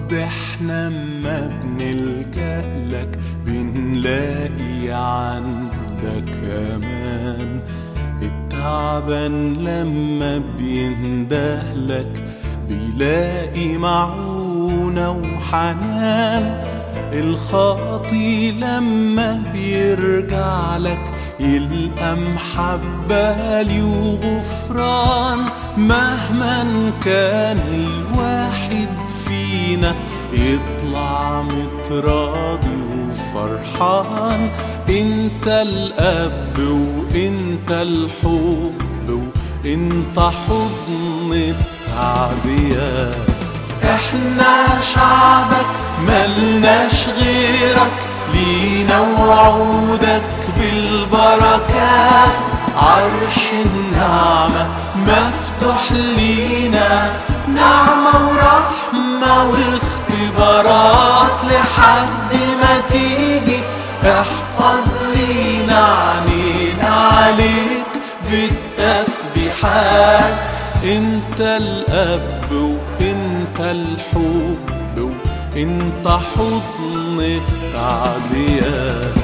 احنا ما بنلجأ لك بنلاقي عندك امان التعبان لما بيندهلك بيلاقي معونة وحنان الخاطي لما بيرجع لك يلقى محبة لي وغفران مهما كان الواحد فينا يطلع متراضي وفرحان انت الاب وانت الحب وانت حضن التعزيات احنا شعبك ملناش غيرك لينا وعودك بالبركات عرش النعمة مفتوح لينا نعمة ورحمة واختبارات لحد ما تيجي احفظ لينا عنينا عليك بالتسبيحات انت الاب وانت الحب وانت حضن التعزيات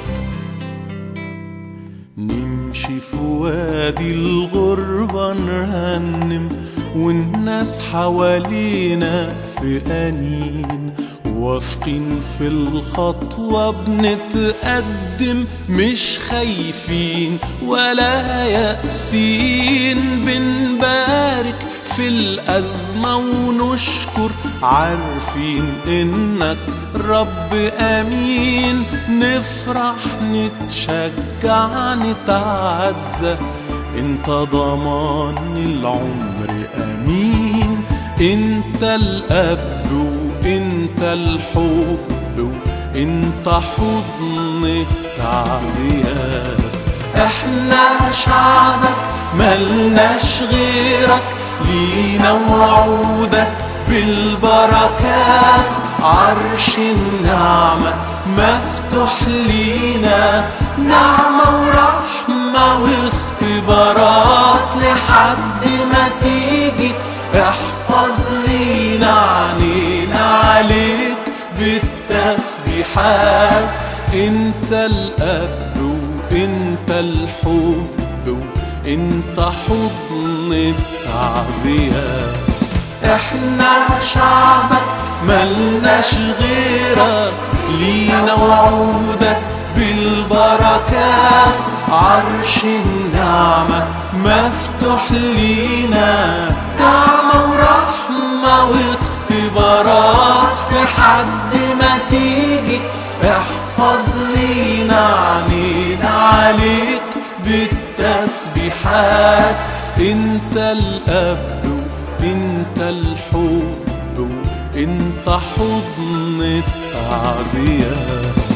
نمشي في وادي الغربة نرنم والناس حوالينا في أنين واثقين في الخطوة بنتقدم مش خايفين ولا يأسين بنبارك في الأزمة ونشكر عارفين إنك رب أمين نفرح نتشجع نتعزى انت ضمان العمر أمين انت الأب وانت الحب وانت حضن التعزيات احنا شعبك ملناش غيرك لينا وعودك بالبركات عرش النعمة مفتوح لينا نعمة ورحمة واختبارات لحد ما تيجي احفظ لينا عنينا عليك بالتسبيحات انت الاب وانت الحب وانت حضن التعزيات احنا شعبك ملناش غيرك لينا وعودك بالبركات عرش النعمة مفتوح لينا نعمة ورحمة واختبارات لحد ما تيجي احفظ لينا عنينا عليك بالتسبيحات انت الاب انت الحب وانت حضن التعزيات